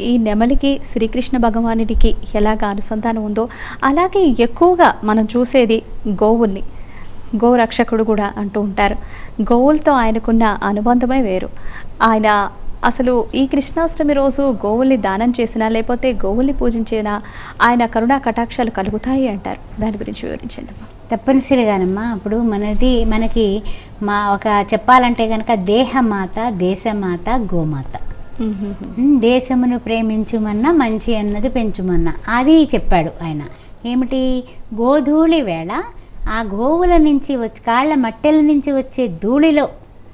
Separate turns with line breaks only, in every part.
ఈ నెమలికి శ్రీకృష్ణ భగవానుడికి ఎలాగ అనుసంధానం ఉందో అలాగే ఎక్కువగా మనం చూసేది గోవుల్ని గోరక్షకుడు కూడా అంటూ ఉంటారు గోవులతో ఆయనకున్న అనుబంధమే వేరు ఆయన అసలు ఈ కృష్ణాష్టమి రోజు గోవుల్ని దానం చేసినా లేకపోతే గోవుల్ని పూజించినా ఆయన కరుణా కటాక్షాలు కలుగుతాయి అంటారు దాని గురించి వివరించండి అమ్మా.
తప్పనిసరిగానమ్మా ఇప్పుడు మనది మనకి మా ఒక చెప్పాలంటే కనుక దేహమాత దేశమాత గోమాత ఉమ్, దేశమును ప్రేమించుమన్నా మంచి అన్నది పెంచుమన్నా అది చెప్పాడు ఆయన ఏమిటి గోధూళి వేళ ఆ గోవుల నుంచి వచ్చి కాళ్ళ మట్టెల నుంచి వచ్చే ధూళిలో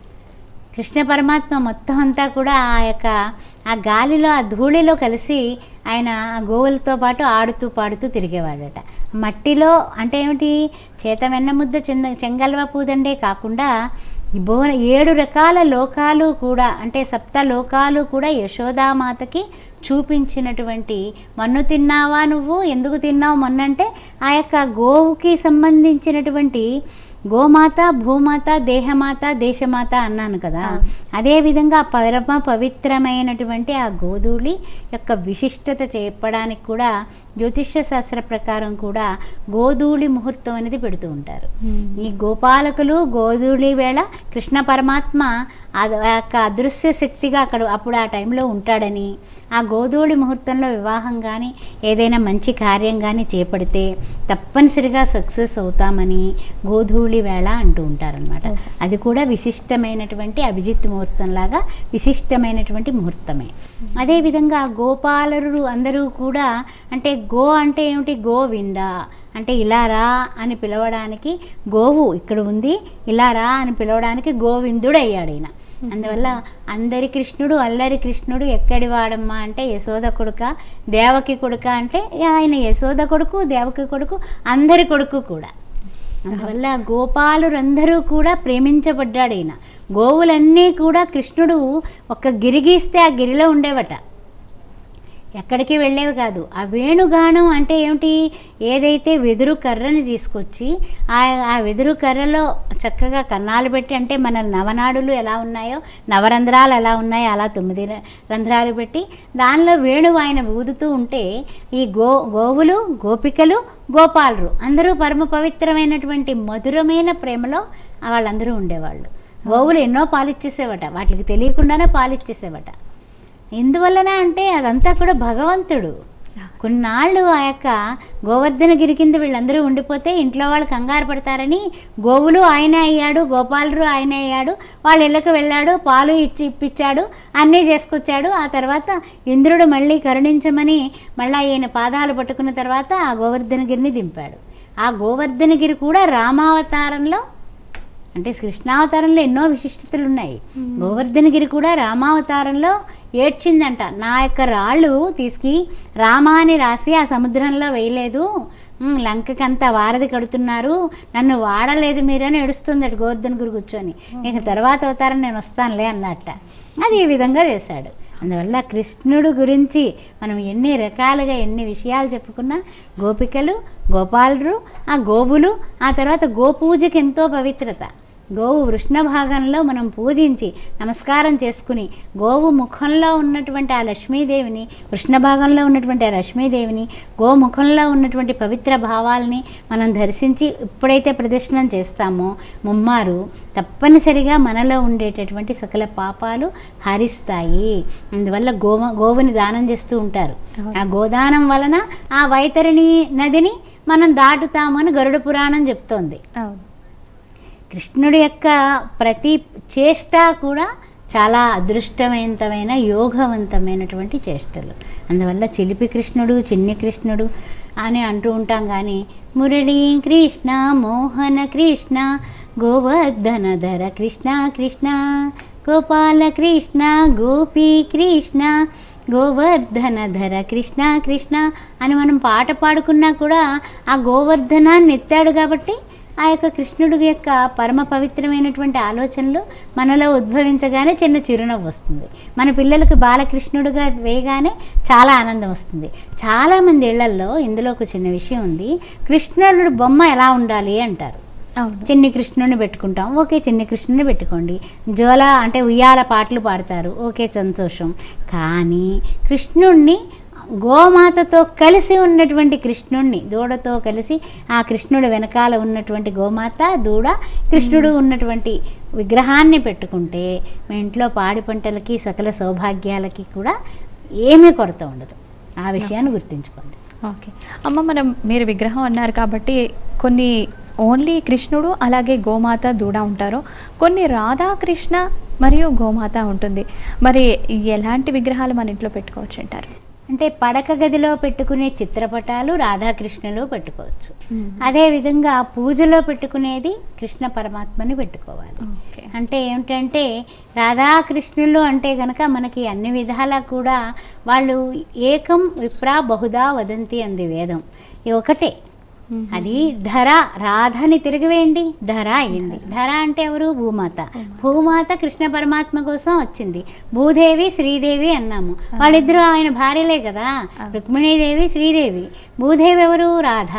కృష్ణ పరమాత్మ మొత్తం అంతా కూడా ఆ యొక్క ఆ గాలిలో ఆ ధూళిలో కలిసి ఆయన ఆ గోవులతో పాటు ఆడుతూ పాడుతూ తిరిగేవాడట మట్టిలో అంటే ఏమిటి చేత వెన్న ముద్ద చెంద చెంగల్వ పూదండే కాకుండా ఈ భువన ఏడు రకాల లోకాలు కూడా అంటే సప్త లోకాలు కూడా యశోదామాతకి చూపించినటువంటి మన్ను తిన్నావా నువ్వు ఎందుకు తిన్నావు మొన్నంటే ఆ యొక్క గోవుకి సంబంధించినటువంటి గోమాత భూమాత దేహమాత దేశమాత అన్నాను కదా అదేవిధంగా పరమ పవిత్రమైనటువంటి ఆ గోధూళి యొక్క విశిష్టత చెప్పడానికి కూడా జ్యోతిష్య శాస్త్ర ప్రకారం కూడా గోధూళి ముహూర్తం అనేది పెడుతూ ఉంటారు ఈ గోపాలకులు గోధూళి వేళ కృష్ణ పరమాత్మ అది- ఆ యొక్క అదృశ్య శక్తిగా అక్కడ అప్పుడు ఆ టైంలో ఉంటాడని ఆ గోధూళి ముహూర్తంలో వివాహం కానీ ఏదైనా మంచి కార్యం కానీ చేపడితే తప్పనిసరిగా సక్సెస్ అవుతామని గోధూళి వేళ అంటూ ఉంటారనమాట అది కూడా విశిష్టమైనటువంటి అభిజిత్ ముహూర్తం లాగా విశిష్టమైనటువంటి ముహూర్తమే అదేవిధంగా గోపాలరులు అందరూ కూడా అంటే గో అంటే ఏమిటి గోవింద అంటే ఇలా రా అని పిలవడానికి గోవు ఇక్కడ ఉంది ఇలా రా అని పిలవడానికి గోవిందుడు అయ్యాడు ఈయన అందువల్ల అందరి కృష్ణుడు అల్లరి కృష్ణుడు ఎక్కడి వాడమ్మా అంటే యశోద కొడుక దేవకి కొడుక అంటే ఆయన యశోద కొడుకు దేవకి కొడుకు అందరి కొడుకు కూడా అందువల్ల గోపాలురందరూ కూడా ప్రేమించబడ్డాడు ఈయన గోవులన్నీ కూడా కృష్ణుడు ఒక గిరి గీస్తే ఆ గిరిలో ఉండేవట ఎక్కడికి వెళ్ళేవి కాదు ఆ వేణుగానం అంటే ఏమిటి ఏదైతే వెదురు కర్రని తీసుకొచ్చి ఆ ఆ వెదురు కర్రలో చక్కగా కన్నాలు పెట్టి అంటే మన నవనాడులు ఎలా ఉన్నాయో నవరంధ్రాలు ఎలా ఉన్నాయో అలా తొమ్మిది ర- రంధ్రాలు పెట్టి దానిలో వేణువు ఆయన ఊదుతూ ఉంటే ఈ గో గోవులు గోపికలు గోపాలరు అందరూ పరమ పవిత్రమైనటువంటి మధురమైన ప్రేమలో వాళ్ళందరూ ఉండేవాళ్ళు గోవులు ఎన్నో పాలిచ్చేసేవట వాటికి తెలియకుండానే పాలిచ్చేసేవట ఎందువలన అంటే అదంతా కూడా భగవంతుడు కొన్నాళ్ళు ఆ యొక్క గోవర్ధనగిరి కింద వీళ్ళందరూ ఉండిపోతే ఇంట్లో వాళ్ళు కంగారు పడతారని గోవులు ఆయనే అయ్యాడు గోపాలుడు ఆయనే అయ్యాడు వాళ్ళ ఇళ్ళకి వెళ్ళాడు పాలు ఇచ్చి ఇప్పించాడు అన్నీ చేసుకొచ్చాడు ఆ తర్వాత ఇంద్రుడు మళ్ళీ కరుణించమని మళ్ళీ ఈయన పాదాలు పట్టుకున్న తర్వాత ఆ గోవర్ధనగిరిని దింపాడు ఆ గోవర్ధనగిరి కూడా రామావతారంలో అంటే కృష్ణావతారంలో ఎన్నో విశిష్టతలు ఉన్నాయి గోవర్ధనగిరి కూడా రామావతారంలో ఏడ్చిందంట నా యొక్క రాళ్ళు తీసుకి రామా అని రాసి ఆ సముద్రంలో వేయలేదు ఉమ్, లంకకి అంతా వారధి కడుతున్నారు నన్ను వాడలేదు మీరు అని ఏడుస్తుంది అటు గోవర్ధనగిరి కూర్చొని ఇక తర్వాత అవతారం నేను వస్తానులే అన్నట్ట అది ఈ విధంగా చేశాడు అందువల్ల కృష్ణుడు గురించి మనం ఎన్ని రకాలుగా ఎన్ని విషయాలు చెప్పుకున్నా గోపికలు గోపాలురు ఆ గోవులు ఆ తర్వాత గోపూజకి ఎంతో పవిత్రత గోవు వృష్ణ భాగంలో మనం పూజించి నమస్కారం చేసుకుని గోవు ముఖంలో ఉన్నటువంటి ఆ లక్ష్మీదేవిని వృష్ణ భాగంలో ఉన్నటువంటి ఆ లక్ష్మీదేవిని గోముఖంలో ఉన్నటువంటి పవిత్ర భావాల్ని మనం దర్శించి ఎప్పుడైతే ప్రదర్శనం చేస్తామో ముమ్మారు తప్పనిసరిగా మనలో ఉండేటటువంటి సకల పాపాలు హరిస్తాయి అందువల్ల గోమ గోవుని దానం చేస్తూ ఉంటారు ఆ గోదానం వలన ఆ వైతరిణి నదిని మనం దాటుతామని గరుడ పురాణం చెప్తోంది
అవును
కృష్ణుడి యొక్క ప్రతి చేష్ట కూడా చాలా అదృష్టవంతమైన యోగవంతమైనటువంటి చేష్టలు అందువల్ల చిలిపి కృష్ణుడు చిన్ని కృష్ణుడు అని అంటూ ఉంటాం కానీ మురళీ కృష్ణ మోహన కృష్ణ గోవర్ధనధర కృష్ణ కృష్ణ గోపాల కృష్ణ గోపీ కృష్ణ గోవర్ధనధర కృష్ణ కృష్ణ అని మనం పాట పాడుకున్నా కూడా ఆ గోవర్ధనాన్ని ఎత్తాడు కాబట్టి ఆ యొక్క కృష్ణుడి యొక్క పరమ పవిత్రమైనటువంటి ఆలోచనలు మనలో ఉద్భవించగానే చిన్న చిరునవ్వు వస్తుంది మన పిల్లలకు బాలకృష్ణుడుగా వేయగానే చాలా ఆనందం వస్తుంది చాలామంది ఇళ్లల్లో ఇందులో ఒక చిన్న విషయం ఉంది కృష్ణుడు బొమ్మ ఎలా ఉండాలి అంటారు
అవును
చిన్ని కృష్ణుని పెట్టుకుంటాం ఓకే చిన్ని కృష్ణుని పెట్టుకోండి జోల అంటే ఉయ్యాల పాటలు పాడతారు ఓకే సంతోషం కానీ కృష్ణుణ్ణి గోమాతతో కలిసి ఉన్నటువంటి కృష్ణుణ్ణి దూడతో కలిసి ఆ కృష్ణుడు వెనకాల ఉన్నటువంటి గోమాత దూడ కృష్ణుడు ఉన్నటువంటి విగ్రహాన్ని పెట్టుకుంటే మీ ఇంట్లో పాడి పంటలకి సకల సౌభాగ్యాలకి కూడా ఏమీ కొరత ఉండదు ఆ విషయాన్ని గుర్తుంచుకోండి
ఓకే అమ్మ మనం మీరు విగ్రహం అన్నారు కాబట్టి కొన్ని ఓన్లీ కృష్ణుడు అలాగే గోమాత దూడ ఉంటారు కొన్ని రాధాకృష్ణ మరియు గోమాత ఉంటుంది మరి ఎలాంటి విగ్రహాలు మన ఇంట్లో పెట్టుకోవచ్చు అంటారు
అంటే పడక గదిలో పెట్టుకునే చిత్రపటాలు రాధాకృష్ణలో పెట్టుకోవచ్చు అదేవిధంగా పూజలో పెట్టుకునేది కృష్ణ పరమాత్మని పెట్టుకోవాలి
ఓకే
అంటే ఏమిటంటే రాధాకృష్ణులు అంటే గనక మనకి అన్ని విధాలా కూడా వాళ్ళు ఏకం విప్రా బహుదా వదంతి అంది వేదం ఇది ఒకటే అది ధర రాధని తిరిగివేయండి ధర అయింది ధర అంటే ఎవరు భూమాత భూమాత కృష్ణ పరమాత్మ కోసం వచ్చింది భూదేవి శ్రీదేవి అన్నాము వాళ్ళిద్దరూ ఆయన భార్యలే కదా రుక్మిణీదేవి శ్రీదేవి భూదేవి ఎవరు రాధ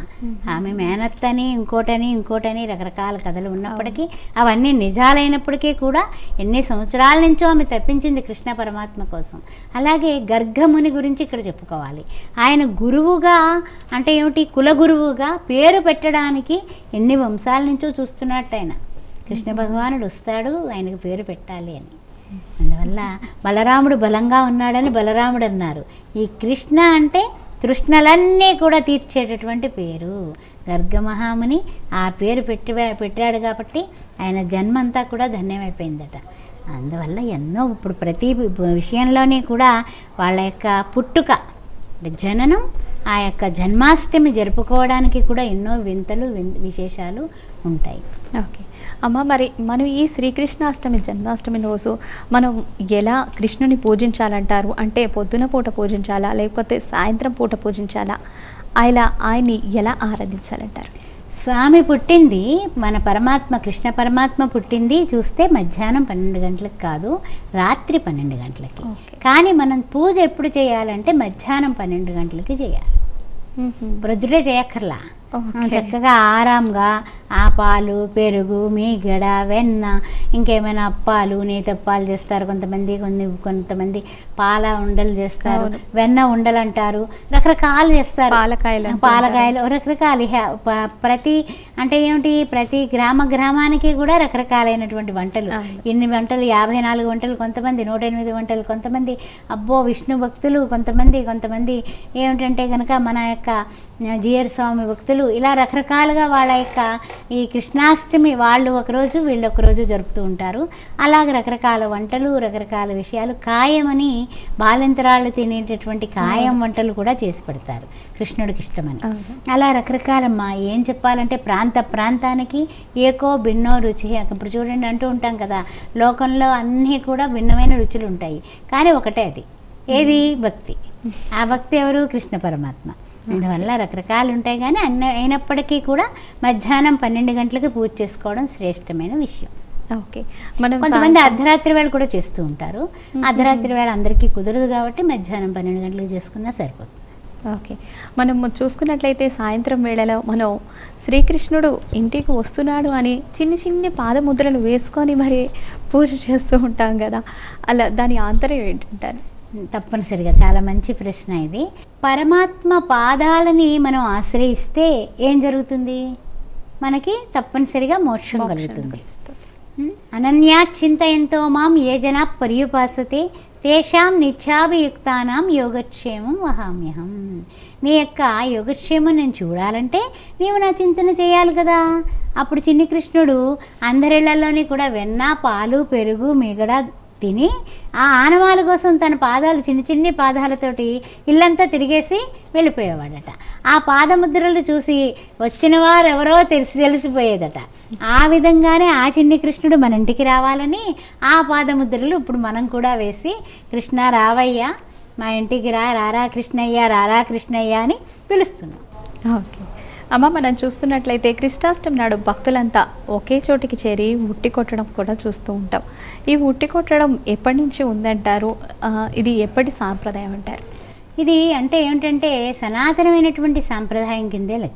ఆమె మేనత్తని ఇంకోటని ఇంకోటని రకరకాల కథలు ఉన్నప్పటికీ అవన్నీ నిజాలైనప్పటికీ కూడా ఎన్ని సంవత్సరాల నుంచో ఆమె తప్పించింది కృష్ణ పరమాత్మ కోసం అలాగే గర్గముని గురించి ఇక్కడ చెప్పుకోవాలి ఆయన గురువుగా అంటే ఏమిటి కుల గురువుగా పేరు పెట్టడానికి ఎన్ని వంశాల నుంచో చూస్తున్నట్టు ఆయన కృష్ణ భగవానుడు వస్తాడు ఆయనకు పేరు పెట్టాలి అని అందువల్ల బలరాముడు బలంగా ఉన్నాడని బలరాముడు అన్నారు ఈ కృష్ణ అంటే తృష్ణలన్నీ కూడా తీర్చేటటువంటి పేరు గర్గమహాముని ఆ పేరు పెట్టి పెట్టాడు కాబట్టి ఆయన జన్మంతా కూడా ధన్యమైపోయిందట అందువల్ల ఎన్నో ఇప్పుడు ప్రతి విషయంలోనే కూడా వాళ్ళ యొక్క పుట్టుక అంటే జననం ఆ యొక్క జన్మాష్టమి జరుపుకోవడానికి కూడా ఎన్నో వింతలు విన్- విశేషాలు ఉంటాయి
ఓకే అమ్మ మరి మనం ఈ శ్రీకృష్ణాష్టమి జన్మాష్టమి రోజు మనం ఎలా కృష్ణుని పూజించాలంటారు అంటే పొద్దున పూట పూజించాలా లేకపోతే సాయంత్రం పూట పూజించాలా ఆయన ఆయన్ని ఎలా ఆరాధించాలంటారు
స్వామి పుట్టింది మన పరమాత్మ కృష్ణ పరమాత్మ పుట్టింది చూస్తే మధ్యాహ్నం పన్నెండు గంటలకు కాదు రాత్రి పన్నెండు గంటలకి
ఓకే.
కానీ మనం పూజ ఎప్పుడు చేయాలంటే మధ్యాహ్నం పన్నెండు గంటలకి చేయాలి ప్రొద్దుటే చేయక్కర్లా
ఓకే.
చక్కగా ఆరాంగా ఆ పాలు పెరుగు మీగడ వెన్న ఇంకేమైనా అప్పాలు నేతప్పాలు చేస్తారు కొంతమంది కొన్ని కొంతమంది పాల ఉండలు చేస్తారు
అవును.
వెన్న ఉండలు అంటారు రకరకాలు చేస్తారు
పాలకాయలు అంటూ
పాలకాయలు రకరకాలు హె- ప- ప్రతి అంటే ఏమిటి ప్రతి గ్రామ గ్రామానికి కూడా రకరకాలైనటువంటి వంటలు
అవును.
ఇన్ని వంటలు యాభై నాలుగు వంటలు కొంతమంది నూట ఎనిమిది వంటలు కొంతమంది అబ్బో విష్ణు భక్తులు కొంతమంది కొంతమంది ఏమిటంటే కనుక మన యొక్క జియర్ స్వామి భక్తులు ఇలా రకరకాలుగా వాళ్ళ యొక్క ఈ కృష్ణాష్టమి వాళ్ళు ఒకరోజు వీళ్ళు ఒకరోజు జరుపుతూ ఉంటారు అలాగ రకరకాల వంటలు రకరకాల విషయాలు కాయమని బాలింతరాళ్ళు తినేటటువంటి కాయం వంటలు కూడా చేసి పెడతారు కృష్ణుడికి ఇష్టమని
అవును.
అలా రకరకాలమ్మా ఏం చెప్పాలంటే ప్రాంత ప్రాంతానికి ఏకో భిన్నో రుచి ఇప్పుడు చూడండి అంటూ ఉంటాం కదా లోకంలో అన్నీ కూడా భిన్నమైన రుచులు ఉంటాయి కానీ ఒకటే అది ఏది భక్తి ఆ భక్తి ఎవరు కృష్ణ పరమాత్మ అందువల్ల రకరకాలు ఉంటాయి కానీ అన్న అయినప్పటికీ కూడా మధ్యాహ్నం పన్నెండు గంటలకు పూజ చేసుకోవడం శ్రేష్టమైన విషయం
ఓకే మనం
కొంతమంది
సాయంత్రం-
అర్ధరాత్రి వేళ కూడా చేస్తూ ఉంటారు అర్ధరాత్రి వేళ అందరికీ కుదరదు కాబట్టి మధ్యాహ్నం పన్నెండు గంటలకు చేసుకున్నా సరిపోతుంది
ఓకే మనం చూసుకున్నట్లయితే సాయంత్రం వేళలో మనం శ్రీకృష్ణుడు ఇంటికి వస్తున్నాడు అని చిన్ని చిన్ని పాదముద్రలు వేసుకొని మరి పూజ చేస్తూ ఉంటాం కదా అలా దాని ఆంతర్యం ఏంటంటారు
తప్పనిసరిగా చాలా మంచి ప్రశ్న ఇది పరమాత్మ పాదాలని మనం ఆశ్రయిస్తే ఏం జరుగుతుంది మనకి తప్పనిసరిగా మోక్షం
మోక్షం
కలుగుతుంది
కలుగుతుంది.
అనన్యా చింతయంతో మాం ఏ జనా పర్యుపాసతే తేషాం నిత్యాభియుక్తానాం యోగక్షేమం వహామ్యహం నీ యొక్క యోగక్షేమం నేను చూడాలంటే నీవు నా చింతన చేయాలి కదా అప్పుడు చిన్ని కృష్ణుడు అందరిళ్లలోని కూడా వెన్న పాలు పెరుగు మిగడ తిని ఆ ఆనవాల కోసం తన పాదాలు చిన్న చిన్ని పాదాలతోటి ఇల్లంతా తిరిగేసి వెళ్ళిపోయేవాడట ఆ పాదముద్రలు చూసి వచ్చిన వారు ఎవరో తెలిసి తెలిసిపోయేదట ఆ విధంగానే ఆ చిన్ని కృష్ణుడు మన ఇంటికి రావాలని ఆ పాదముద్రలు ఇప్పుడు మనం కూడా వేసి కృష్ణ రావయ్య మా ఇంటికి రా రారా కృష్ణయ్య రారా కృష్ణయ్య అని పిలుస్తున్నాం
ఓకే అమ్మ మనం చూసుకున్నట్లయితే కృష్ణాష్టమి నాడు భక్తులంతా ఒకే చోటికి చేరి ఉట్టి కొట్టడం కూడా చూస్తూ ఉంటాం ఈ ఉట్టి కొట్టడం ఎప్పటి నుంచి ఉందంటారు ఆ, ఇది ఎప్పటి సాంప్రదాయం అంటారు
ఇది అంటే ఏమిటంటే సనాతనమైనటువంటి సాంప్రదాయం కిందే లెక్క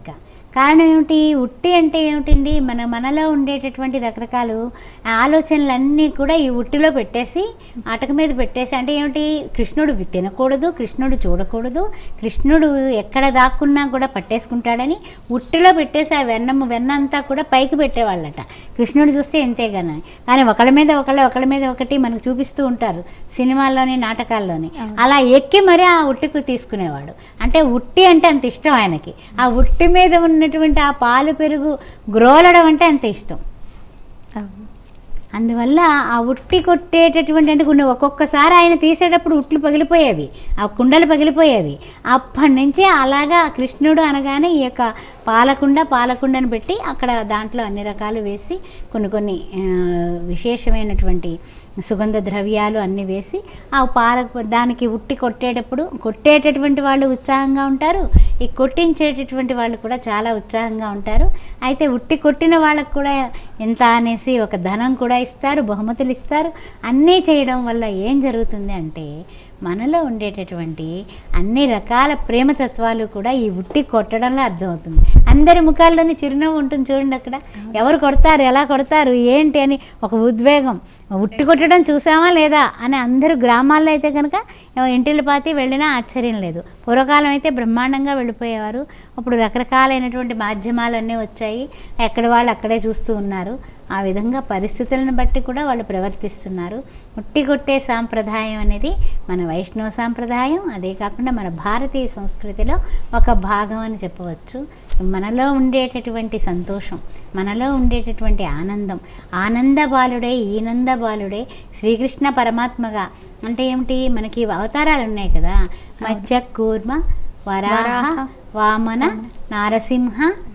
కారణం ఏమిటి ఉట్టి అంటే ఏమిటండి మన మనలో ఉండేటటువంటి రకరకాల ఆలోచనలన్నీ కూడా ఈ ఉట్టిలో పెట్టేసి అటక మీద పెట్టేసి అంటే ఏమిటి కృష్ణుడు వి- తినకూడదు కృష్ణుడు చూడకూడదు కృష్ణుడు ఎక్కడ దాక్కున్నా కూడా పట్టేసుకుంటాడని ఉట్టిలో పెట్టేసి ఆ వెన్నము వెన్న అంతా కూడా పైకి పెట్టేవాళ్ళట కృష్ణుడు చూస్తే ఇంతే కానీ కానీ ఒకళ్ళ మీద ఒకళ్ళ ఒకళ్ళ మీద ఒకటి మనకు చూపిస్తూ ఉంటారు సినిమాల్లోని నాటకాల్లోని అలా ఎక్కి మరి ఆ ఉట్టికి తీసుకునేవాడు అంటే ఉట్టి అంటే అంత ఇష్టం ఆయనకి ఆ ఉట్టి మీద ఉన్నటువంటి ఆ పాలు పెరుగు గ్రోలడం అంటే అంత ఇష్టం
అవును.
అందువల్ల ఆ ఉట్టి కొట్టేటటువంటి అంటే కొన్ని ఒక్కొక్కసారి ఆయన తీసేటప్పుడు ఉట్లు పగిలిపోయేవి ఆ కుండలు పగిలిపోయేవి అప్పటి నుంచి అలాగా కృష్ణుడు అనగానే ఈ యొక్క పాలకుండ పాలకుండను పెట్టి అక్కడ దాంట్లో అన్ని రకాలు వేసి కొన్ని కొన్ని ఆ, విశేషమైనటువంటి సుగంధ ద్రవ్యాలు అన్నీ వేసి ఆ పాల దానికి ఉట్టి కొట్టేటప్పుడు కొట్టేటటువంటి వాళ్ళు ఉత్సాహంగా ఉంటారు ఈ కొట్టించేటటువంటి వాళ్ళు కూడా చాలా ఉత్సాహంగా ఉంటారు అయితే ఉట్టి కొట్టిన వాళ్ళకు కూడా ఎంత అనేసి ఒక ధనం కూడా ఇస్తారు బహుమతులు ఇస్తారు అన్నీ చేయడం వల్ల ఏం జరుగుతుంది అంటే మనలో ఉండేటటువంటి అన్ని రకాల ప్రేమతత్వాలు కూడా ఈ ఉట్టి కొట్టడంలో అర్థమవుతుంది అందరి ముఖాల్లోని చిరునవ్వు ఉంటుంది చూడండి అక్కడ ఎవరు కొడతారు ఎలా కొడతారు ఏంటి అని ఒక ఉద్వేగం ఉట్టి కొట్టడం చూసామా లేదా అని అందరూ గ్రామాల్లో అయితే కనుక ఇంటిల్లి పాతి వెళ్ళినా ఆశ్చర్యం లేదు పూర్వకాలం అయితే బ్రహ్మాండంగా వెళ్ళిపోయేవారు అప్పుడు రకరకాలైనటువంటి మాధ్యమాలన్నీ వచ్చాయి ఎక్కడ వాళ్ళు అక్కడే చూస్తూ ఉన్నారు ఆ విధంగా పరిస్థితులను బట్టి కూడా వాళ్ళు ప్రవర్తిస్తున్నారు ఉట్టి కొట్టే సాంప్రదాయం అనేది మన వైష్ణవ సాంప్రదాయం అదే కాకుండా మన భారతీయ సంస్కృతిలో ఒక భాగం అని చెప్పవచ్చు మనలో ఉండేటటువంటి సంతోషం మనలో ఉండేటటువంటి ఆనందం ఆనంద బాలుడే ఈనంద బాలుడే శ్రీకృష్ణ పరమాత్మగా అంటే ఏమిటి మనకి అవతారాలు ఉన్నాయి కదా మత్స్య కూర్మ వరాహ
వరాహ,
వామన నారసింహ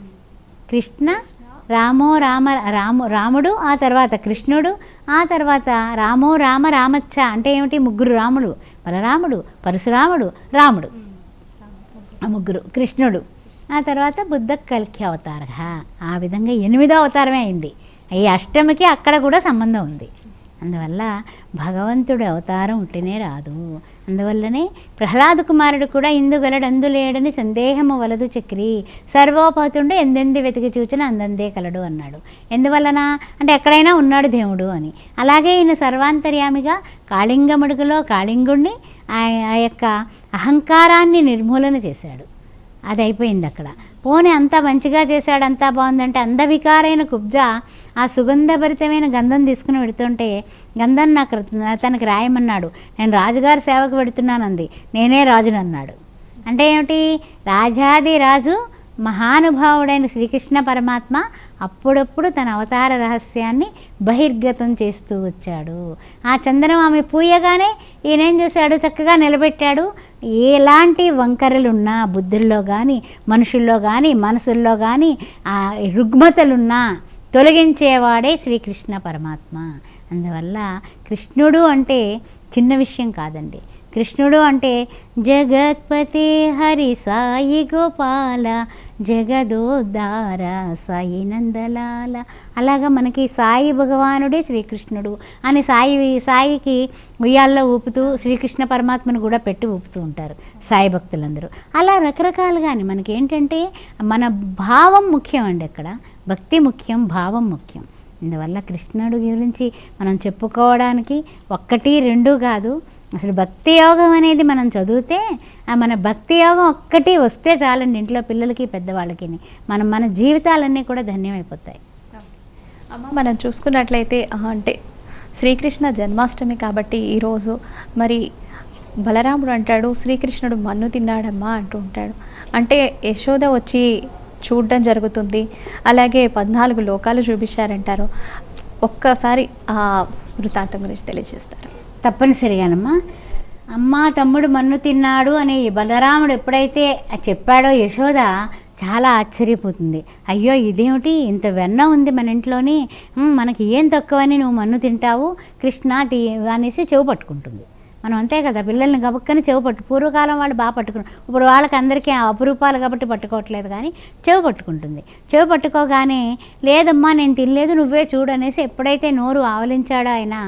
కృష్ణ రామో రామ రాము రాముడు ఆ తర్వాత కృష్ణుడు ఆ తర్వాత రామో రామ రామచ్చ అంటే ఏమిటి ముగ్గురు రాముడు బలరాముడు పరశురాముడు రాముడు ఆ ముగ్గురు కృష్ణుడు ఆ తర్వాత బుద్ధ కల్కి అవతార ఆ విధంగా ఎనిమిదో అవతారమే అయింది ఈ అష్టమికి అక్కడ కూడా సంబంధం ఉంది అందువల్ల భగవంతుడు అవతారం ఉంటేనే రాదు అందువల్లనే ప్రహ్లాద కుమారుడు కూడా ఇందుగలడు అందులేడని సందేహము వలదు చక్రి సర్వోపతుండే ఎందెంది వెతికి చూచిన అందందే కలడు అన్నాడు ఎందువలన అంటే ఎక్కడైనా ఉన్నాడు దేవుడు అని అలాగే ఈయన సర్వాంతర్యామిగా కాళింగముడుగులో కాళింగుణ్ణి ఆ ఆ యొక్క అహంకారాన్ని నిర్మూలన చేశాడు అది అయిపోయింది అక్కడ పోనీ అంతా మంచిగా చేశాడు అంతా బాగుందంటే అందవికారైన కుబ్జ ఆ సుగంధభరితమైన గంధం తీసుకుని పెడుతుంటే గంధం నాకు తనకి రాయమన్నాడు నేను రాజుగారి సేవకు పెడుతున్నానంది నేనే రాజును అన్నాడు అంటే ఏమిటి రాజాది రాజు మహానుభావుడైన శ్రీకృష్ణ పరమాత్మ అప్పుడప్పుడు తన అవతార రహస్యాన్ని బహిర్గతం చేస్తూ వచ్చాడు ఆ చందనం ఆమె పూయగానే ఈయనేం చేశాడు చక్కగా నిలబెట్టాడు ఎలాంటి వంకరలున్నా బుద్ధుల్లో కానీ మనుషుల్లో కానీ మనసుల్లో కానీ ఆ రుగ్మతలున్నా తొలగించేవాడే శ్రీకృష్ణ పరమాత్మ అందువల్ల కృష్ణుడు అంటే చిన్న విషయం కాదండి కృష్ణుడు అంటే జగత్పతి హరి సాయి గోపాల జగదోద్ధార సాయి నందలాల అలాగా మనకి సాయి భగవానుడే శ్రీకృష్ణుడు అని సాయి సాయికి ఉయ్యాల్లో ఊపుతూ శ్రీకృష్ణ పరమాత్మను కూడా పెట్టి ఊపుతూ ఉంటారు సాయి భక్తులందరూ అలా రకరకాలుగాని మనకి ఏంటంటే మన భావం ముఖ్యం అండి అక్కడ భక్తి ముఖ్యం భావం ముఖ్యం అందువల్ల కృష్ణుడు గురించి మనం చెప్పుకోవడానికి ఒక్కటి రెండు కాదు అసలు భక్తి యోగం అనేది మనం చదివితే ఆ మన భక్తి యోగం ఒక్కటి వస్తే చాలండి ఇంట్లో పిల్లలకి పెద్దవాళ్ళకి మనం మన జీవితాలన్నీ కూడా ధన్యమైపోతాయి
అమ్మ మనం చూసుకున్నట్లయితే ఆ, అంటే శ్రీకృష్ణ జన్మాష్టమి కాబట్టి ఈరోజు మరి బలరాముడు అంటాడు శ్రీకృష్ణుడు మన్ను తిన్నాడమ్మా అంటూ ఉంటాడు అంటే యశోద వచ్చి చూడడం జరుగుతుంది అలాగే పద్నాలుగు లోకాలు చూపించారంటారు ఒక్కసారి ఆ వృత్తాంతం గురించి తెలియజేస్తారు
తప్పనిసరిగానమ్మా అమ్మ తమ్ముడు మన్ను తిన్నాడు అని ఈ బలరాముడు ఎప్పుడైతే చెప్పాడో యశోద చాలా ఆశ్చర్యపోతుంది అయ్యో ఇదేమిటి ఇంత వెన్న ఉంది మన ఇంట్లోని "ఉమ్, మనకి ఏం తక్కువని నువ్వు మన్ను తింటావు కృష్ణ తీ అనేసి చెవు పట్టుకుంటుంది మనం అంతే కదా పిల్లల్ని గబుక్కని చెవు పట్టు పూర్వకాలం వాళ్ళు బాగా పట్టుకున్నారు ఇప్పుడు వాళ్ళకి అందరికీ ఆ అపురూపాలు కాబట్టి పట్టుకోవట్లేదు కానీ చెవు పట్టుకుంటుంది చెవు పట్టుకోగానే లేదమ్మా నేను తినలేదు నువ్వే చూడు అనేసి ఎప్పుడైతే నోరు ఆవలించాడో ఆయన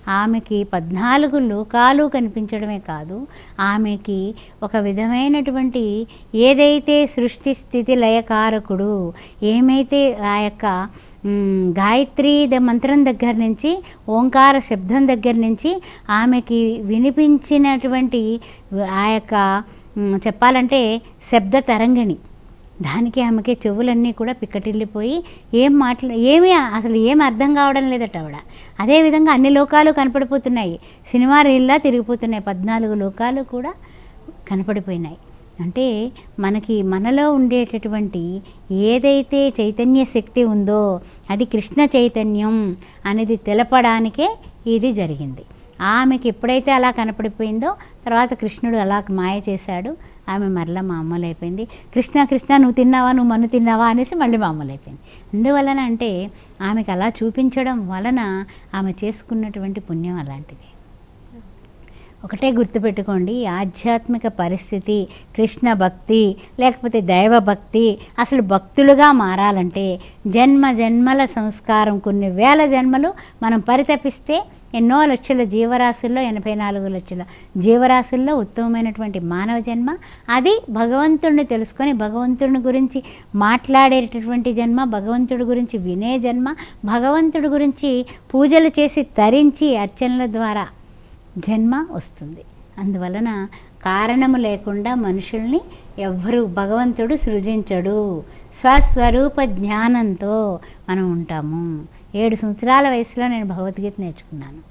ఆమెకి పద్నాలుగు లోకాలు కనిపించడమే కాదు ఆమెకి ఒక విధమైనటువంటి ఏదైతే సృష్టి స్థితి లయకారకుడు ఏమైతే ఆ యొక్క మ్, గాయత్రి ద మంత్రం దగ్గర నుంచి ఓంకార శబ్దం దగ్గర నుంచి ఆమెకి వినిపించినటువంటి ఆ యొక్క మ్, చెప్పాలంటే శబ్ద తరంగిణి దానికి ఆమెకి చెవులన్నీ కూడా పిక్కటిల్లిపోయి ఏం మాట్లా ఏమీ అసలు ఏం అర్థం కావడం లేదట ఆవిడ అదేవిధంగా అన్ని లోకాలు కనపడిపోతున్నాయి సినిమా రీల్లా తిరిగిపోతున్నాయి పద్నాలుగు లోకాలు కూడా కనపడిపోయినాయి అంటే మనకి మనలో ఉండేటటువంటి ఏదైతే చైతన్య శక్తి ఉందో అది కృష్ణ చైతన్యం అనేది తెలపడానికే ఇది జరిగింది ఆమెకి ఎప్పుడైతే అలా కనపడిపోయిందో తర్వాత కృష్ణుడు అలా మాయ చేశాడు ఆమె మరలా మామూలు అయిపోయింది కృష్ణ కృష్ణ నువ్వు తిన్నావా నువ్వు మన్ను తిన్నావా అనేసి మళ్ళీ మామూలు అయిపోయింది ఎందువలన అంటే ఆమెకు అలా చూపించడం వలన ఆమె చేసుకున్నటువంటి పుణ్యం అలాంటిది ఒకటే గుర్తుపెట్టుకోండి ఆధ్యాత్మిక పరిస్థితి కృష్ణ భక్తి లేకపోతే దైవ భక్తి అసలు భక్తులుగా మారాలంటే జన్మ జన్మల సంస్కారం కొన్ని వేల జన్మలు మనం పరితపిస్తే ఎన్నో లక్షల జీవరాశుల్లో ఎనభై నాలుగు లక్షల జీవరాశుల్లో ఉత్తమమైనటువంటి మానవ జన్మ అది భగవంతుడిని తెలుసుకొని భగవంతుడి గురించి మాట్లాడేటటువంటి జన్మ భగవంతుడి గురించి వినే జన్మ భగవంతుడి గురించి పూజలు చేసి తరించి అర్చనల ద్వారా జన్మ వస్తుంది అందువలన కారణము లేకుండా మనుషుల్ని ఎవ్వరు భగవంతుడు సృజించడు స్వస్వరూప జ్ఞానంతో మనం ఉంటాము ఏడు సంవత్సరాల వయసులో నేను భగవద్గీత నేర్చుకున్నాను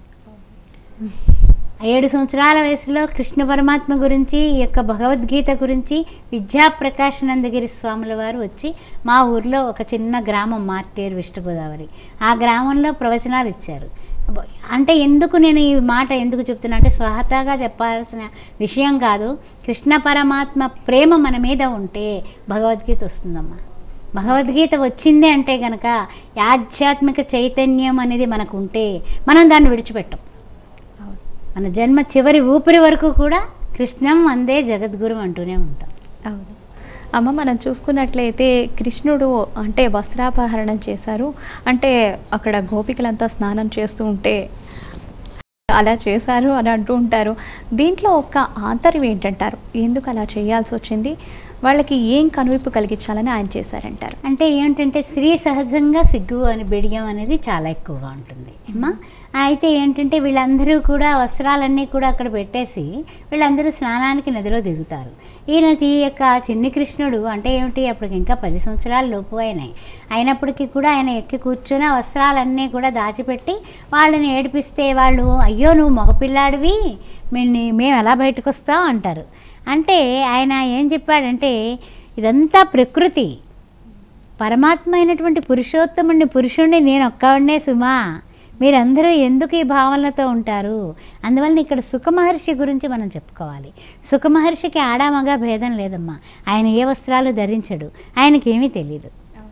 ఏడు సంవత్సరాల వయసులో కృష్ణ పరమాత్మ గురించి ఈ యొక్క భగవద్గీత గురించి విద్యాప్రకాశనందగిరి స్వాముల వారు వచ్చి మా ఊర్లో ఒక చిన్న గ్రామం మార్టేరు విష్ణు గోదావరి ఆ గ్రామంలో ప్రవచనాలు ఇచ్చారు అంటే ఎందుకు నేను ఈ మాట ఎందుకు చెప్తున్నా అంటే స్వహతాగా చెప్పాల్సిన విషయం కాదు కృష్ణ పరమాత్మ ప్రేమ మన మీద ఉంటే భగవద్గీత వస్తుందమ్మా భగవద్గీత వచ్చింది అంటే కనుక ఆధ్యాత్మిక చైతన్యం అనేది మనకు ఉంటే మనం దాన్ని విడిచిపెట్టం మన జన్మ చివరి ఊపిరి వరకు కూడా కృష్ణం అందే జగద్గురు అంటూనే ఉంటాం
అవును అమ్మ మనం చూసుకున్నట్లయితే కృష్ణుడు అంటే వస్త్రాపహరణం చేశారు అంటే అక్కడ గోపికలంతా స్నానం చేస్తూ ఉంటే అలా చేశారు అని అంటూ ఉంటారు దీంట్లో ఒక ఆంతర్యం ఏంటంటారు ఎందుకు అలా చేయాల్సి వచ్చింది వాళ్ళకి ఏం కనువిప్పు కలిగించాలని ఆయన చేశారంటారు
అంటే ఏంటంటే స్త్రీ సహజంగా సిగ్గు అని బిడియం అనేది చాలా ఎక్కువగా ఉంటుంది అమ్మా అయితే ఏంటంటే వీళ్ళందరూ కూడా వస్త్రాలన్నీ కూడా అక్కడ పెట్టేసి వీళ్ళందరూ స్నానానికి నదిలో దిగుతారు ఈయన ఈ యొక్క చిన్ని కృష్ణుడు అంటే ఏమిటి అప్పటికి ఇంకా పది సంవత్సరాల లోపు అయినాయి అయినప్పటికీ కూడా ఆయన ఎక్కి కూర్చొని ఆ వస్త్రాలన్నీ కూడా దాచిపెట్టి వాళ్ళని ఏడిపిస్తే వాళ్ళు అయ్యో నువ్వు మగపిల్లాడివి మేము మేము ఎలా బయటకు వస్తాం అంటారు అంటే ఆయన ఏం చెప్పాడంటే ఇదంతా ప్రకృతి పరమాత్మ అయినటువంటి పురుషోత్తముడిని పురుషుణ్ణి నేను ఒక్కడినే సుమా మీరందరూ ఎందుకు ఈ భావనలతో ఉంటారు అందువల్ల ఇక్కడ సుఖమహర్షి గురించి మనం చెప్పుకోవాలి సుఖమహర్షికి ఆడామగా భేదం లేదమ్మా ఆయన ఏ వస్త్రాలు ధరించడు ఆయనకేమీ తెలియదు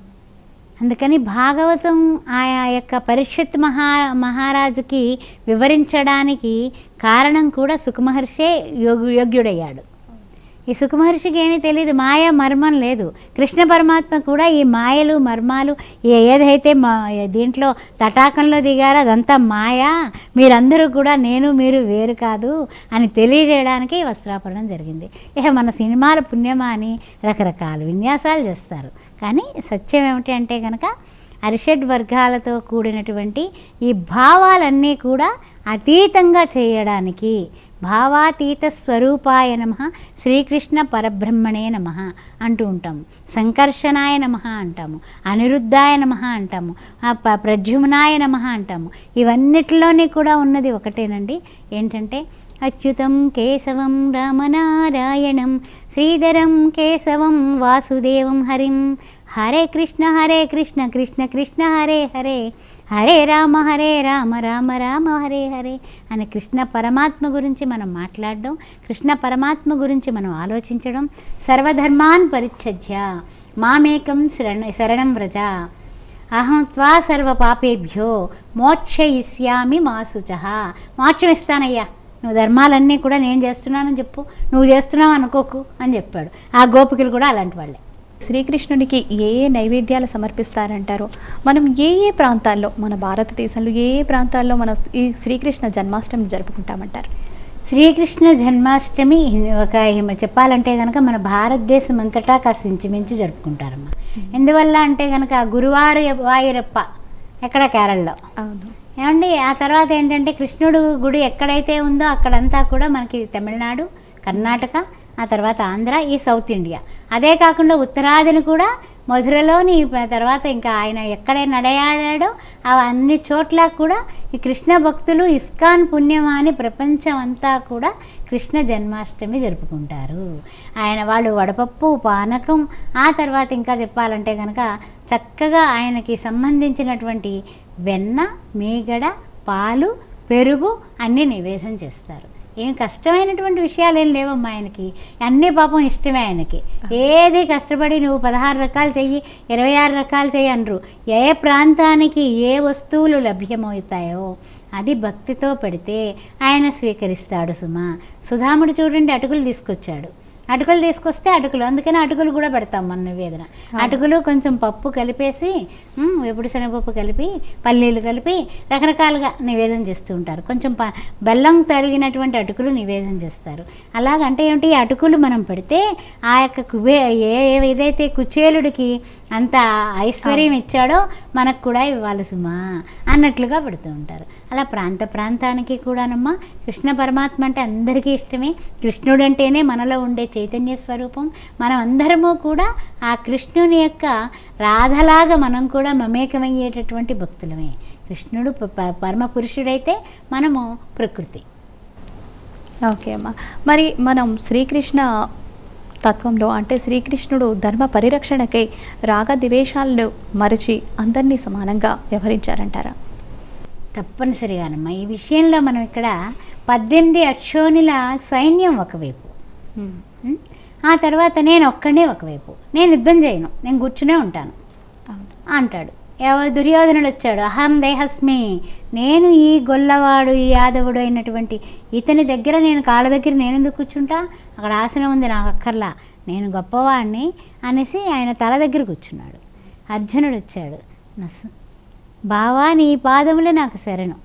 అందుకని భాగవతం ఆయా యొక్క పరీక్షిత్ మహా మహారాజుకి వివరించడానికి కారణం కూడా సుఖమహర్షే యోగు యోగ్యుడయ్యాడు ఈ సుఖమహర్షికి ఏమీ తెలియదు మాయ మర్మం లేదు కృష్ణ పరమాత్మ కూడా ఈ మాయలు మర్మాలు ఏ- ఏదైతే మా దీంట్లో తటాకంలో దిగారో అదంతా మాయ మీరందరూ కూడా నేను మీరు వేరు కాదు అని తెలియజేయడానికి ఈ వస్త్రాపరణం జరిగింది ఇక మన సినిమాల పుణ్యమా అని రకరకాల విన్యాసాలు చేస్తారు కానీ సత్యం ఏమిటి అంటే కనుక అరిషడ్ వర్గాలతో కూడినటువంటి ఈ భావాలన్నీ కూడా అతీతంగా చేయడానికి భావాతీత స్వరూపాయ నమ శ్రీకృష్ణ పరబ్రహ్మణే నమ అంటూ ఉంటాము సంకర్షణాయ నమ అంటాము అనిరుద్ధాయ నమ అంటాము ఆ ప- ప్రద్యుమ్నాయ నమ అంటాము ఇవన్నిటిలోని కూడా ఉన్నది ఒకటేనండి ఏంటంటే అచ్యుతం కేశవం రామనారాయణం శ్రీధరం కేశవం వాసుదేవం హరిం హరే కృష్ణ హరే కృష్ణ కృష్ణ కృష్ణ హరే హరే హరే రామ హరే రామ రామ రామ హరే హరే అని కృష్ణ పరమాత్మ గురించి మనం మాట్లాడడం కృష్ణ పరమాత్మ గురించి మనం ఆలోచించడం సర్వధర్మాన్ పరిచ్ఛజ్య మామేకం శరణ శరణం వ్రజ అహం త్వా సర్వ పాపేభ్యో మోక్షయిష్యామి మా శుచ మోక్షం ఇస్తానయ్యా నువ్వు ధర్మాలన్నీ కూడా నేను చేస్తున్నానని చెప్పు నువ్వు చేస్తున్నావు అనుకోకు అని చెప్పాడు ఆ గోపికలు కూడా అలాంటి వాళ్ళే
శ్రీకృష్ణునికి ఏ ఏ నైవేద్యాలు సమర్పిస్తారంటారు మనం ఏ ఏ ప్రాంతాల్లో మన భారతదేశంలో ఏ ఏ ప్రాంతాల్లో మన ఈ శ్రీకృష్ణ జన్మాష్టమి జరుపుకుంటామంటారు
శ్రీకృష్ణ జన్మాష్టమి ఒక ఏమ- చెప్పాలంటే కనుక మన భారతదేశం అంతటా కాస్త ఇంచుమించు జరుపుకుంటారమ్మా ఎందువల్ల అంటే కనుక గురువారు వాయురప్ప ఎక్కడ కేరళలో
అవును
ఏమండి ఆ తర్వాత ఏంటంటే కృష్ణుడు గుడి ఎక్కడైతే ఉందో అక్కడంతా కూడా మనకి తమిళనాడు కర్ణాటక ఆ తర్వాత ఆంధ్ర ఈ సౌత్ ఇండియా అదే కాకుండా ఉత్తరాదిని కూడా మధురలోని ప- తర్వాత ఇంకా ఆయన ఎక్కడ నడయాడాడో ఆ అన్ని చోట్ల కూడా ఈ కృష్ణ భక్తులు ఇస్కాన్ పుణ్యమా అని ప్రపంచం అంతా కూడా కృష్ణ జన్మాష్టమి జరుపుకుంటారు ఆయన వాళ్ళు వడపప్పు పానకం ఆ తర్వాత ఇంకా చెప్పాలంటే కనుక చక్కగా ఆయనకి సంబంధించినటువంటి వెన్న మీగడ పాలు పెరుగు అన్నీ నివేదన చేస్తారు ఏం కష్టమైనటువంటి విషయాలు ఏం లేవమ్మా ఆయనకి అన్నీ పాపం ఇష్టమే ఆయనకి ఏది కష్టపడి నువ్వు పదహారు రకాలు చెయ్యి ఇరవై ఆరు రకాలు చెయ్యి అనరు ఏ ప్రాంతానికి ఏ వస్తువులు లభ్యమవుతాయో అది భక్తితో పెడితే ఆయన స్వీకరిస్తాడు సుమా సుధాముడు చూడండి అటుకులు తీసుకొచ్చాడు అటుకులు తీసుకొస్తే అటుకులు అందుకని అటుకులు కూడా పెడతాం మన నివేదన అటుకులు కొంచెం పప్పు కలిపేసి ఉమ్, ఎప్పుడు శనగపప్పు కలిపి పల్లీలు కలిపి రకరకాలుగా నివేదన చేస్తూ ఉంటారు కొంచెం ప బెల్లం తరిగినటువంటి అటుకులు నివేదన చేస్తారు అలాగంటే ఏమిటి ఈ అటుకులు మనం పెడితే ఆ యొక్క కుబే ఏ ఏ- ఏదైతే కుచేలుడికి అంత ఐశ్వర్యం ఇచ్చాడో మనకు కూడా ఇవ్వాలి సుమా అన్నట్లుగా పెడుతూ ఉంటారు అలా ప్రాంత ప్రాంతానికి కూడానమ్మా కృష్ణ పరమాత్మ అంటే అందరికీ ఇష్టమే కృష్ణుడు అంటేనే మనలో ఉండే చైతన్య స్వరూపం మనం అందరము కూడా ఆ కృష్ణుని యొక్క రాధలాగా మనం కూడా మమేకమయ్యేటటువంటి భక్తులమే కృష్ణుడు ప- ప- పరమ పురుషుడైతే మనము ప్రకృతి
ఓకే అమ్మా మరి మనం శ్రీకృష్ణ తత్వంలో అంటే శ్రీకృష్ణుడు ధర్మ పరిరక్షణకై రాగ ద్వేషాలను మరచి అందరినీ సమానంగా వ్యవహరించారంటారా
తప్పనిసరిగానమ్మా ఈ విషయంలో మనం ఇక్కడ పద్దెనిమిది అక్షోనుల సైన్యం ఒకవైపు ఉం? ఆ తర్వాత నేను ఒక్కడే ఒకవైపు నేను యుద్ధం చేయను నేను కూర్చునే ఉంటాను
అవును
అంటాడు ఎవ- దుర్యోధనుడు వచ్చాడు అహం దేహస్మి నేను ఈ గొల్లవాడు ఈ యాదవుడు అయినటువంటి ఇతని దగ్గర నేను కాళ్ళ దగ్గర నేను ఎందుకు కూర్చుంటా అక్కడ ఆసనం ఉంది నాకు అక్కర్లా నేను గొప్పవాడిని అనేసి ఆయన తల దగ్గర కూర్చున్నాడు అర్జునుడు వచ్చాడు నస్ బావా నీ పాదములే నాకు శరణు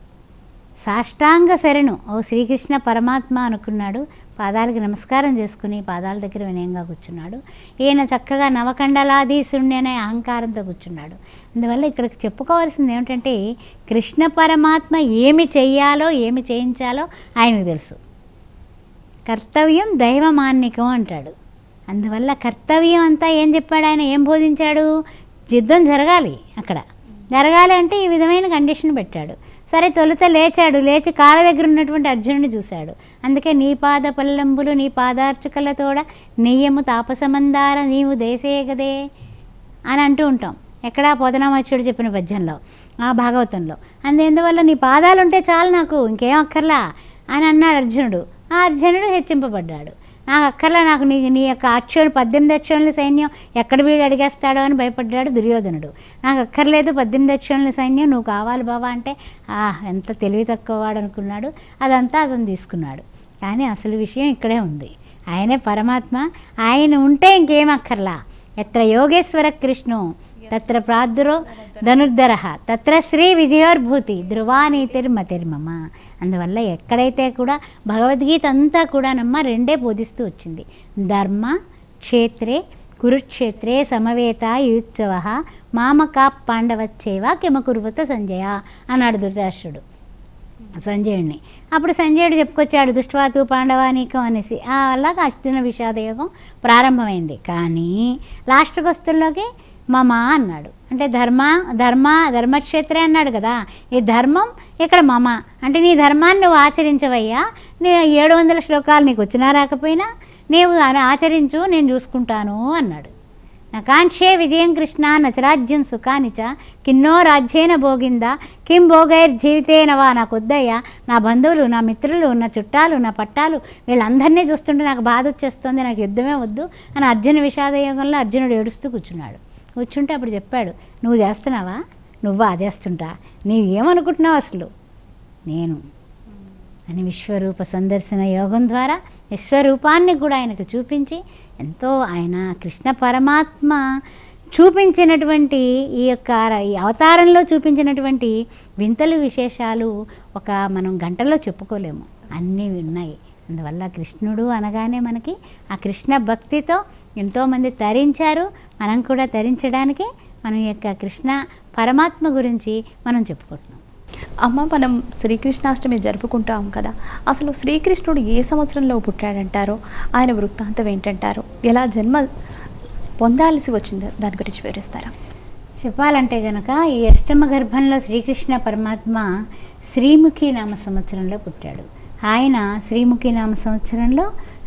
సాష్టాంగ శరణు ఓ శ్రీకృష్ణ పరమాత్మ అనుకున్నాడు పాదాలకి నమస్కారం చేసుకుని పాదాల దగ్గర వినయంగా కూర్చున్నాడు ఈయన చక్కగా నవకండలాధీశుణ్ణి అనే అహంకారంతో కూర్చున్నాడు అందువల్ల ఇక్కడికి చెప్పుకోవాల్సింది ఏమిటంటే కృష్ణ పరమాత్మ ఏమి చెయ్యాలో ఏమి చేయించాలో ఆయనకు తెలుసు కర్తవ్యం దైవమాన్నికం అంటాడు అందువల్ల కర్తవ్యం అంతా ఏం చెప్పాడు ఆయన ఏం బోధించాడు యుద్ధం జరగాలి అక్కడ జరగాలి అంటే ఈ విధమైన కండిషన్ పెట్టాడు సరే తొలుత లేచాడు లేచి కాళ్ళ దగ్గర ఉన్నటువంటి అర్జునుడిని చూశాడు అందుకే నీ పాద పల్లంబులు నీ పాదార్చకలతోడ నెయ్యము తాపసమందార నీవు దేశే గదే అని అంటూ ఉంటాం ఎక్కడా పోతనామచ్చుడు చెప్పిన పద్యంలో ఆ భాగవతంలో అందువల్ల నీ పాదాలు ఉంటే చాలు నాకు ఇంకేం అక్కర్లా అని అన్నాడు అర్జునుడు ఆ అర్జునుడు హెచ్చింపబడ్డాడు నాకు అక్కర్లా నాకు నీ నీ యొక్క అక్షుడు పద్దెనిమిది అక్షరుల సైన్యం ఎక్కడ వీడు అడిగేస్తాడో అని భయపడ్డాడు దుర్యోధనుడు నాకు అక్కర్లేదు పద్దెనిమిది అక్షరుల సైన్యం నువ్వు కావాలి బావా అంటే ఆ ఎంత తెలివి తక్కువవాడు అనుకున్నాడు అదంతా అతను తీసుకున్నాడు కానీ అసలు విషయం ఇక్కడే ఉంది ఆయనే పరమాత్మ ఆయన ఉంటే ఇంకేం అక్కర్లా ఎత్ర యోగేశ్వర కృష్ణు తత్ర ప్రాదురో ధనుర్ధర తత్ర శ్రీ విజయోర్భూతి ధ్రువానీతిర్మతిర్మమ అందువల్ల ఎక్కడైతే కూడా భగవద్గీత అంతా కూడానమ్మ రెండే బోధిస్తూ వచ్చింది ధర్మ క్షేత్రే కురుక్షేత్రే సమవేత యుత్సవ మామకా పాండవచ్చేవ కిమకురువత సంజయ అన్నాడు ధృతరాష్ట్రుడు సంజయుడిని అప్పుడు సంజయుడు చెప్పుకొచ్చాడు దుష్వాతు పాండవానీకం అనేసి ఆ అలాగా అర్జున విషాదయోగం ప్రారంభమైంది కానీ లాస్ట్కి వస్తుల్లోకి మమ అన్నాడు అంటే ధర్మ ధర్మ ధర్మక్షేత్రే అన్నాడు కదా ఈ ధర్మం ఇక్కడ మమ అంటే నీ ధర్మాన్ని నువ్వు ఆచరించవయ్యా నీ ఏడు వందల శ్లోకాలు నీకు వచ్చినా రాకపోయినా నీవు ఆ- ఆచరించు నేను చూసుకుంటాను అన్నాడు నకాంక్షే విజయం కృష్ణ నచరాజ్యం సుఖాని చ కిన్నో రాజ్యేన భోగింద కిం భోగైర్ జీవితేన వా నాకు వద్దయ్యా నా బంధువులు నా మిత్రులు నా చుట్టాలు నా పట్టాలు వీళ్ళందరినీ చూస్తుంటే నాకు బాధ వచ్చేస్తుంది నాకు యుద్ధమే వద్దు అని అర్జున విషాదయోగంలో అర్జునుడు ఏడుస్తూ కూర్చున్నాడు కూర్చుంటే అప్పుడు చెప్పాడు నువ్వు చేస్తున్నావా నువ్వా చేస్తుంటా నీవు ఏమనుకుంటున్నావు అసలు నేను అని విశ్వరూప సందర్శన యోగం ద్వారా విశ్వరూపాన్ని కూడా ఆయనకు చూపించి ఎంతో ఆయన కృష్ణ పరమాత్మ చూపించినటువంటి ఈ యొక్క ఈ అవతారంలో చూపించినటువంటి వింతలు విశేషాలు ఒక మనం గంటల్లో చెప్పుకోలేము అన్నీ ఉన్నాయి అందువల్ల కృష్ణుడు అనగానే మనకి ఆ కృష్ణ భక్తితో ఎంతోమంది తరించారు మనం కూడా తరించడానికి మనం ఈ యొక్క కృష్ణ పరమాత్మ గురించి మనం చెప్పుకుంటున్నాం
అమ్మ మనం శ్రీకృష్ణాష్టమి జరుపుకుంటాం కదా అసలు శ్రీకృష్ణుడు ఏ సంవత్సరంలో పుట్టాడంటారో ఆయన వృత్తాంతం ఏంటంటారో ఎలా జన్మ పొందాల్సి వచ్చిందో దాని గురించి వివరిస్తారా
చెప్పాలంటే గనక ఈ అష్టమ గర్భంలో శ్రీకృష్ణ పరమాత్మ శ్రీముఖి నామ సంవత్సరంలో పుట్టాడు ఆయన శ్రీముఖి నామ సంవత్సరంలో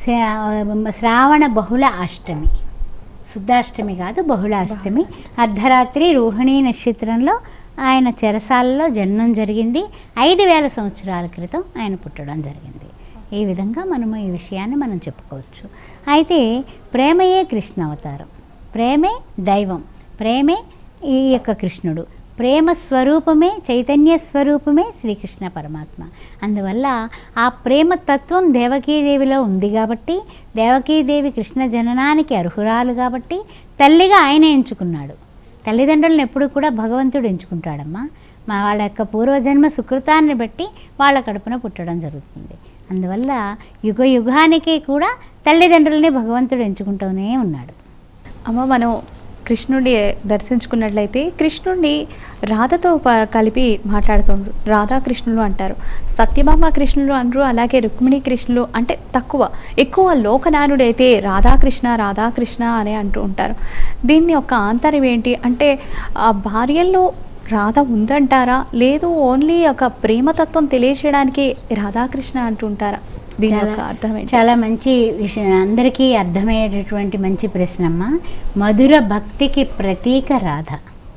శ్రా- శ్రావణ బహుళ అష్టమి శుద్ధాష్టమి కాదు బహుళ అష్టమి అర్ధరాత్రి రోహిణీ నక్షత్రంలో ఆయన చెరసాలలో జన్మం జరిగింది ఐదు వేల సంవత్సరాల క్రితం ఆయన పుట్టడం జరిగింది ఈ విధంగా మనము ఈ విషయాన్ని మనం చెప్పుకోవచ్చు అయితే ప్రేమయే కృష్ణ అవతారం ప్రేమే దైవం ప్రేమే ఈ యొక్క కృష్ణుడు ప్రేమ స్వరూపమే చైతన్య స్వరూపమే శ్రీకృష్ణ పరమాత్మ అందువల్ల ఆ ప్రేమ తత్వం దేవకీదేవిలో ఉంది కాబట్టి దేవకీదేవి కృష్ణ జననానికి అర్హురాలు కాబట్టి తల్లిగా ఆయన ఎంచుకున్నాడు తల్లిదండ్రులను ఎప్పుడు కూడా భగవంతుడు ఎంచుకుంటాడమ్మా మా వాళ్ళ యొక్క పూర్వజన్మ సుకృతాన్ని బట్టి వాళ్ళ కడుపున పుట్టడం జరుగుతుంది అందువల్ల యుగ యుగానికి కూడా తల్లిదండ్రులని భగవంతుడు ఎంచుకుంటూనే ఉన్నాడు
అమ్మ మనం కృష్ణుడి దర్శించుకున్నట్లయితే కృష్ణుడిని రాధతో ప- కలిపి మాట్లాడుతుంది రాధాకృష్ణులు అంటారు సత్యభామ కృష్ణులు అంటారు అలాగే రుక్మిణి కృష్ణులు అంటే తక్కువ ఎక్కువ లోకనానుడైతే రాధాకృష్ణ రాధాకృష్ణ అని అంటూ ఉంటారు దీన్ని యొక్క ఆంతర్యం ఏంటి అంటే ఆ భార్యల్లో రాధ ఉందంటారా లేదు ఓన్లీ ఒక ప్రేమతత్వం తెలియచేయడానికి రాధాకృష్ణ అంటుంటారా దీని యొక్క
చాలా
అర్థం ఏంటి
చాలా మంచి విషయం అందరికీ అర్థమయ్యేటటువంటి మంచి ప్రశ్న అమ్మ మధుర భక్తికి ప్రతీక రాధ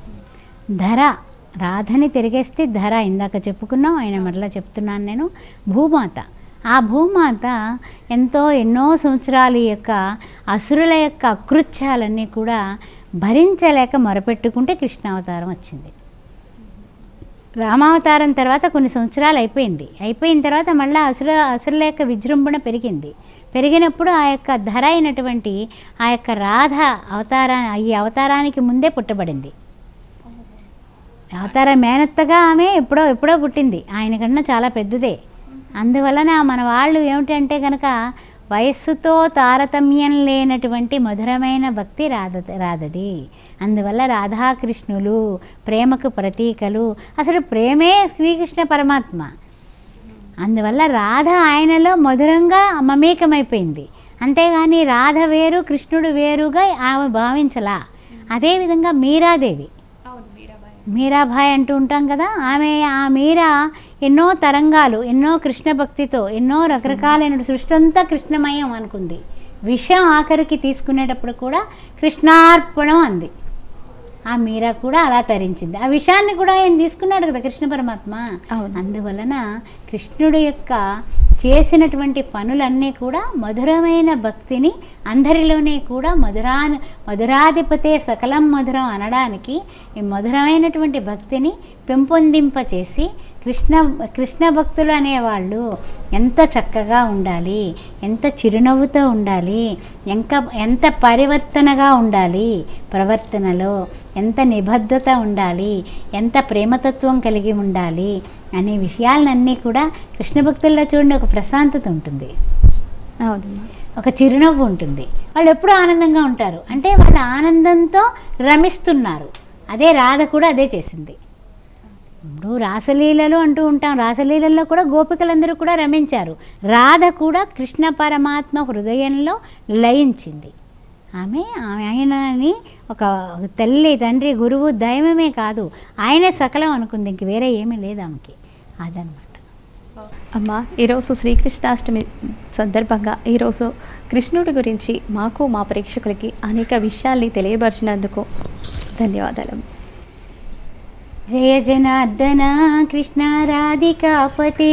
ధర రాధని తిరిగేస్తే ధర ఇందాక చెప్పుకున్నాం ఆయన మరలా చెప్తున్నాను నేను భూమాత ఆ భూమాత ఎంతో ఎన్నో సంవత్సరాల యొక్క అసురుల యొక్క అకృత్యాలన్నీ కూడా భరించలేక మొరపెట్టుకుంటే కృష్ణావతారం వచ్చింది రామావతారం తర్వాత కొన్ని సంవత్సరాలు అయిపోయింది అయిపోయిన తర్వాత మళ్ళీ అసుర అసురుల యొక్క విజృంభణ పెరిగింది పెరిగినప్పుడు ఆ యొక్క ధర అయినటువంటి ఆ యొక్క రాధ అవతారా ఈ అవతారానికి ముందే పుట్టబడింది అవతార మేనత్తగా ఆమె ఎప్పుడో ఎప్పుడో పుట్టింది ఆయన కన్నా చాలా పెద్దదే అందువలన మన వాళ్ళు ఏమిటంటే కనుక వయస్సుతో తారతమ్యం లేనటువంటి మధురమైన భక్తి రాధ రాధది అందువల్ల రాధాకృష్ణులు ప్రేమకు ప్రతీకలు అసలు ప్రేమే శ్రీకృష్ణ పరమాత్మ అందువల్ల రాధ ఆయనలో మధురంగా మమేకమైపోయింది అంతేగాని రాధ వేరు కృష్ణుడు వేరుగా ఆమె భావించలా అదేవిధంగా మీరాదేవి మీరాబాయి అంటూ ఉంటాం కదా ఆమె ఆ మీరా ఎన్నో తరంగాలు ఎన్నో కృష్ణ భక్తితో ఎన్నో రకరకాలైన సృష్టి అంతా కృష్ణమయం అనుకుంది విషం ఆఖరికి తీసుకునేటప్పుడు కూడా కృష్ణార్పణం అంది ఆ మీరా కూడా అలా తరించింది ఆ విషయాన్ని కూడా ఆయన తీసుకున్నాడు కదా కృష్ణ పరమాత్మ
అవును.
అందువలన కృష్ణుడు యొక్క చేసినటువంటి పనులన్నీ కూడా మధురమైన భక్తిని అందరిలోనే కూడా మధురాను మధురాధిపతే సకలం మధురం అనడానికి ఈ మధురమైనటువంటి భక్తిని పెంపొందింపచేసి కృష్ణ కృష్ణ భక్తులు అనేవాళ్ళు ఎంత చక్కగా ఉండాలి ఎంత చిరునవ్వుతో ఉండాలి ఎంత ఎంత పరివర్తనగా ఉండాలి ప్రవర్తనలో ఎంత నిబద్ధత ఉండాలి ఎంత ప్రేమతత్వం కలిగి ఉండాలి అనే విషయాలన్నీ కూడా కృష్ణ భక్తుల్లో చూడండి ఒక ప్రశాంతత ఉంటుంది
అవునమ్మా
ఒక చిరునవ్వు ఉంటుంది వాళ్ళు ఎప్పుడూ ఆనందంగా ఉంటారు అంటే వాళ్ళ ఆనందంతో రమిస్తున్నారు అదే రాధ కూడా అదే చేసింది ఇప్పుడు రాసలీలలు అంటూ ఉంటాం రాసలీలల్లో కూడా గోపికలందరూ కూడా రమించారు రాధ కూడా కృష్ణ పరమాత్మ హృదయంలో లయించింది ఆమె ఆమె ఆయనని ఒక తల్లి తండ్రి గురువు దైవమే కాదు ఆయనే సకలం అనుకుంది ఇంక వేరే ఏమీ లేదు ఆమెకి అదనమాట
అమ్మ ఈరోజు శ్రీకృష్ణాష్టమి సందర్భంగా ఈరోజు కృష్ణుడి గురించి మాకు మా ప్రేక్షకులకి అనేక విషయాల్ని తెలియపరిచినందుకు ధన్యవాదాలు
జయ జనార్దన కృష్ణ రాధికాపతే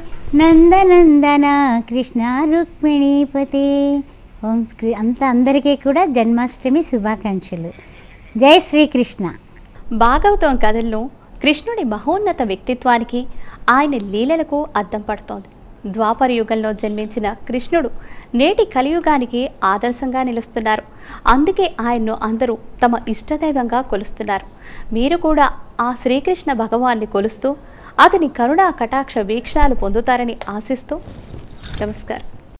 నందనందన కృష్ణ రుక్మిణీపతే ఓం శ్రీ అంత అందరికీ కూడా జన్మాష్టమి శుభాకాంక్షలు జై శ్రీకృష్ణ
భాగవతం కథల్లో కృష్ణుడి మహోన్నత వ్యక్తిత్వానికి ఆయన లీలలకు అద్దం పడుతోంది ద్వాపర యుగంలో జన్మించిన కృష్ణుడు నేటి కలియుగానికి ఆదర్శంగా నిలుస్తున్నారు అందుకే ఆయన్ను అందరూ తమ ఇష్టదైవంగా కొలుస్తున్నారు మీరు కూడా ఆ శ్రీకృష్ణ భగవాన్ని కొలుస్తూ అతని కరుణా కటాక్ష వీక్షణాలు పొందుతారని ఆశిస్తూ నమస్కారం